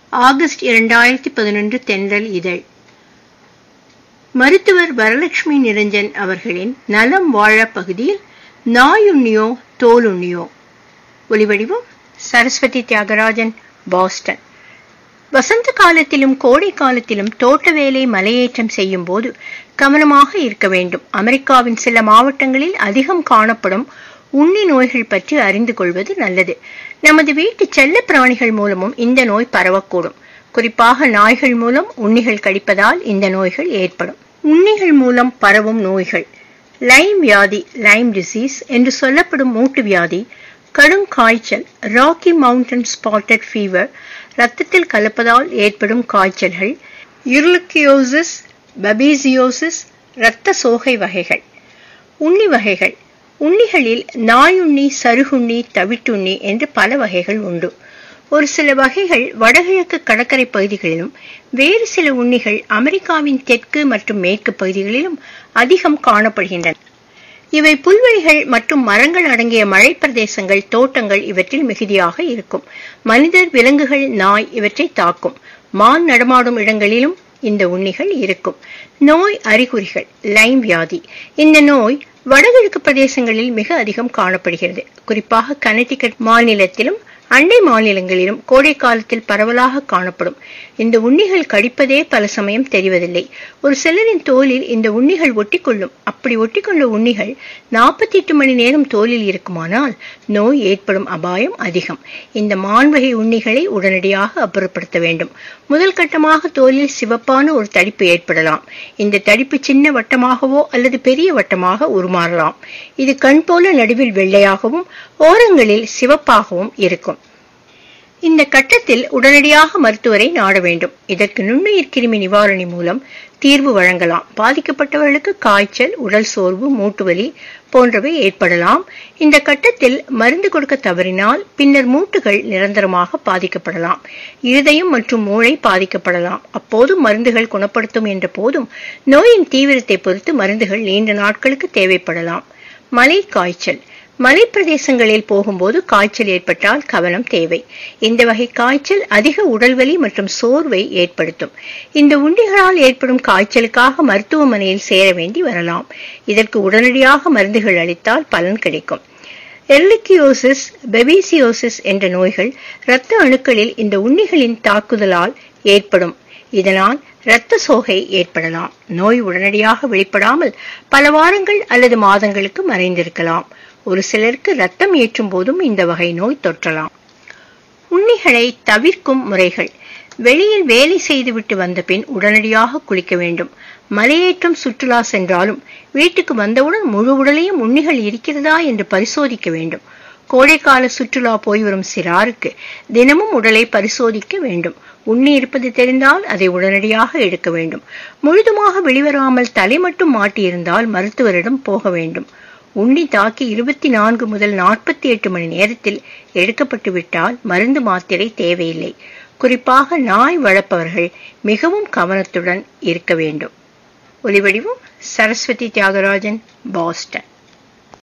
August இரண்டாயிரத்தி பதினொன்று தென்றல் இதழ் மருத்துவர் வரலட்சுமி நிரஞ்சன் அவர்களின் நலம் வாழ பகுதியில் நாயுண்ணியோ தோலுண்ணியோ ஒலிவடிவம் சரஸ்வதி தியாகராஜன் பாஸ்டன் வசந்த காலத்திலும் கோடை காலத்திலும் தோட்ட வேலை மலையேற்றம் செய்யும் போது கவனமாக இருக்க வேண்டும் அமெரிக்காவின் சில மாவட்டங்களில் அதிகம் காணப்படும் உண்ணி நோய்கள் பற்றி அறிந்து கொள்வது நல்லது நமது வீட்டு செல்ல பிராணிகள் மூலமும் இந்த நோய் பரவக்கூடும் குறிப்பாக நாய்கள் மூலம் உண்ணிகள் கடிப்பதால் இந்த நோய்கள் ஏற்படும் உண்ணிகள் மூலம் பரவும் நோய்கள் லைம் வியாதி லைம் டிசீஸ் என்று சொல்லப்படும் மூட்டு வியாதி கடும் காய்ச்சல் ராக்கி மவுண்டன் ஸ்பாட்டட் ஃபீவர் ரத்தத்தில் கலப்பதால் ஏற்படும் காய்ச்சல்கள் யுர்லுக்கியோசிஸ் பபீசியோசிஸ் இரத்த சோகை வகைகள் உண்ணி வகைகள் உண்ணிகளில் நாயுண்ணி சருகுண்ணி தவிட்டுண்ணி என்று பல வகைகள் உண்டு ஒரு சில வகைகள் வடகிழக்கு கடற்கரை பகுதிகளிலும் வேறு சில உண்ணிகள் அமெரிக்காவின் தெற்கு மற்றும் மேற்கு பகுதிகளிலும் அதிகம் காணப்படுகின்றன இவை புல்வெளிகள் மற்றும் மரங்கள் அடங்கிய மழை பிரதேசங்கள் தோட்டங்கள் இவற்றில் மிகுதியாக இருக்கும் மனிதர் விலங்குகள் நாய் இவற்றை தாக்கும் மான் நடமாடும் இடங்களிலும் இந்த உண்ணிகள் இருக்கும் நோய் அறிகுறிகள் லைம் வியாதி இந்த நோய் வடகிழக்கு பிரதேசங்களில் மிக அதிகம் காணப்படுகிறது குறிப்பாக கனடிகட் மாநிலத்திலும் அண்டை மாநிலங்களிலும் கோடை காலத்தில் பரவலாக காணப்படும் இந்த உண்ணிகள் கடிப்பதே பல சமயம் தெரிவதில்லை ஒரு சிலரின் தோலில் இந்த உண்ணிகள் ஒட்டிக்கொள்ளும் அப்படி ஒட்டிக்கொள்ள உண்ணிகள் நாற்பத்தி எட்டு மணி நேரம் தோலில் இருக்குமானால் நோய் ஏற்படும் அபாயம் அதிகம் இந்த மான்வகை உண்ணிகளை உடனடியாக அப்புறப்படுத்த வேண்டும் முதல் கட்டமாக தோலில் சிவப்பான ஒரு தடிப்பு ஏற்படலாம் இந்த தடிப்பு சின்ன வட்டமாகவோ அல்லது பெரிய வட்டமாக உருமாறலாம் இது கண் போல நடுவில் வெள்ளையாகவும் ஓரங்களில் சிவப்பாகவும் இருக்கும் இந்த கட்டத்தில் உடனடியாக மருத்துவரை நாட வேண்டும் இதற்கு நுண்ணுயிர் கிருமி நிவாரணி மூலம் தீர்வு வழங்கலாம் பாதிக்கப்பட்டவர்களுக்கு காய்ச்சல் உடல் சோர்வு மூட்டுவலி போன்றவை ஏற்படலாம் இந்த கட்டத்தில் மருந்து கொடுக்க தவறினால் பின்னர் மூட்டுகள் நிரந்தரமாக பாதிக்கப்படலாம் இருதயம் மற்றும் மூளை பாதிக்கப்படலாம் அப்போது மருந்துகள் குணப்படுத்தும் என்ற போதும் நோயின் தீவிரத்தை பொறுத்து மருந்துகள் நீண்ட நாட்களுக்கு தேவைப்படலாம் மலை காய்ச்சல் மலை பிரதேசங்களில் போகும்போது காய்ச்சல் ஏற்பட்டால் கவனம் தேவை இந்த வகை காய்ச்சல் அதிக உடல்வலி மற்றும் சோர்வை ஏற்படுத்தும் இந்த உண்டிகளால் ஏற்படும் காய்ச்சலுக்காக மருத்துவமனையில் சேர வேண்டி வரலாம் இதற்கு உடனடியாக மருந்துகள் அளித்தால் பலன் கிடைக்கும் எர்லிக்கியோசிஸ் பெபிசியோசிஸ் என்ற நோய்கள் இரத்த அணுக்களில் இந்த உண்ணிகளின் தாக்குதலால் ஏற்படும் இதனால் இரத்த சோகை ஏற்படலாம் நோய் உடனடியாக வெளிப்படாமல் பல வாரங்கள் அல்லது மாதங்களுக்கு மறைந்திருக்கலாம் ஒரு சிலருக்கு ரத்தம் ஏற்றும் போதும் இந்த வகை நோய் தொற்றலாம் உண்ணிகளை தவிர்க்கும் முறைகள் வெளியில் வேலை செய்துவிட்டு வந்த பின் உடனடியாக குளிக்க வேண்டும் மலையேற்றம் சுற்றுலா சென்றாலும் வீட்டுக்கு வந்தவுடன் முழு உடலையும் உண்ணிகள் இருக்கிறதா என்று பரிசோதிக்க வேண்டும் கோடைக்கால சுற்றுலா போய் வரும் சிறாருக்கு தினமும் உடலை பரிசோதிக்க வேண்டும் உண்ணி இருப்பது தெரிந்தால் அதை உடனடியாக எடுக்க வேண்டும் முழுதுமாக வெளிவராமல் தலை மட்டும் மாட்டியிருந்தால் மருத்துவரிடம் போக வேண்டும் உண்ணி தாக்கி இருபத்தி நான்கு முதல் நாற்பத்தி எட்டு மணி நேரத்தில் எடுக்கப்பட்டு விட்டால் மருந்து மாத்திரை தேவையில்லை குறிப்பாக நாய் வளர்ப்பவர்கள் மிகவும் கவனத்துடன் இருக்க வேண்டும் ஒலிவடிவம் சரஸ்வதி தியாகராஜன் பாஸ்டன்